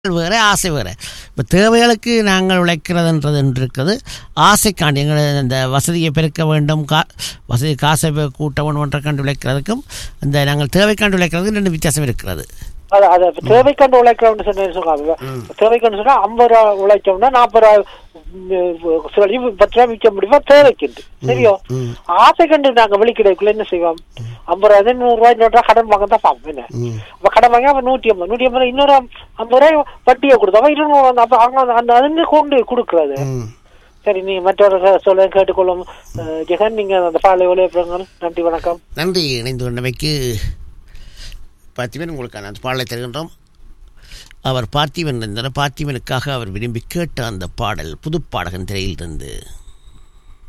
வேறு ஆசை வேறு இப்போ தேவைகளுக்கு நாங்கள் உழைக்கிறதுன்றது ஒன்று இருக்குது ஆசைக்காண்டி எங்களை இந்த வசதியை பெருக்க வேண்டும் கா வசதி காசை பெ- கூட்ட வேண்டும்ன்ற கண்டு உழைக்கிறதுக்கும் இந்த நாங்கள் தேவைக்காண்டு உழைக்கிறதுக்கு ரெண்டு வித்தியாசம் இருக்கிறது அது அது இப்ப தேவைக்கண்டு உழைக்கிறோம்னு சொன்ன சொன்னாங்க தேவைக்கண்டு சொன்னா ஐம்பது ரூபா உழைச்சோம்னா நாற்பது ரூபா ம், சொல்லி பத்து ரூபா மிச்சம் முடியுமா தேவைக்குண்டு சரியோ ம். ஆசை கண்டு நாங்க வெளிக்கிடக்குள்ள என்ன செய்வோம் ஐம்பது ரூபாய் நூறு ரூபாய் நோட்டா கடன் வாங்க தான் பார்ப்போம் என்ன ம். அப்ப கடன் வாங்கி அவன் நூற்றி ஐம்பது நூற்றி ஐம்பது இன்னொரு ஐம்பது ரூபாய் வட்டியை கொடுத்தா இருநூறு வந்து அப்ப அங்க அந்த அதுங்க கொண்டு கொடுக்குறது ம். சரி நீ மற்றவர்கள் சொல்ல கேட்டுக்கொள்ளும் அஹ், ஜெகன் நீங்க அந்த பாலை உழைப்புங்கள் நன்றி வணக்கம் நன்றி இணைந்து கொண்டமைக்கு பார்த்திபன் உங்களுக்கான அந்த பாடலை தருகின்றோம் அவர் பார்த்திபன் இருந்தார் பார்த்திபனுக்காக அவர் விரும்பி கேட்ட அந்த பாடல் புதுப்பாடகன் திரையிலிருந்து